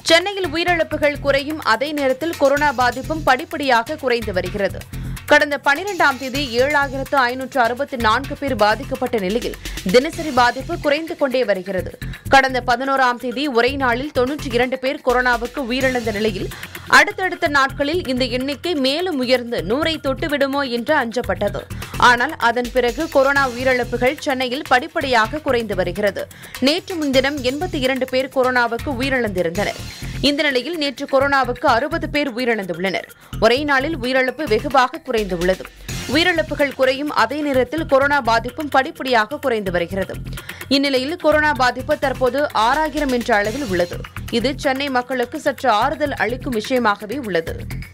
சென்னையில் உயிரிழப்புகள் குறையும் அதே நேரத்தில் கொரோனா பாதிப்பும் படிப்படியாக குறைந்து வருகிறது கடந்த பனிரெண்டாம் தேதி ஏழாயிரத்து ஐநூற்று அறுபத்தி நான்கு பேர் பாதிக்கப்பட்ட நிலையில் தினசரி பாதிப்பு குறைந்து கொண்டே வருகிறது கடந்த பதினோராம் தேதி ஒரே நாளில் தொன்னூற்றி இரண்டு பேர் கொரோனாவுக்கு உயிரிழந்த நிலையில் அடுத்தடுத்த நாட்களில் இந்த எண்ணிக்கை மேலும் உயர்ந்து நூறை தொட்டுவிடுமோ என்று அஞ்சப்பட்டது ஆனால் அதன் பிறகு கொரோனா உயிரிழப்புகள் சென்னையில் படிப்படியாக குறைந்து வருகிறது நேற்று முன்தினம் எண்பத்தி இரண்டு பேர் கொரோனாவுக்கு உயிரிழந்திருந்தனர் இந்த நிலையில் நேற்று கொரோனாவுக்கு அறுபது பேர் உயிரிழந்துள்ளனர் ஒரே நாளில் உயிரிழப்பு வெகுவாக குறைந்துள்ளது உயிரிழப்புகள் குறையும் அதே நேரத்தில் கொரோனா பாதிப்பும் படிப்படியாக குறைந்து வருகிறது இந்நிலையில் கொரோனா பாதிப்பு தற்போது ஆறாயிரம் என்ற அளவில் உள்ளது இது சென்னை மக்களுக்கு சற்று ஆறுதல் அளிக்கும் விஷயமாகவே உள்ளது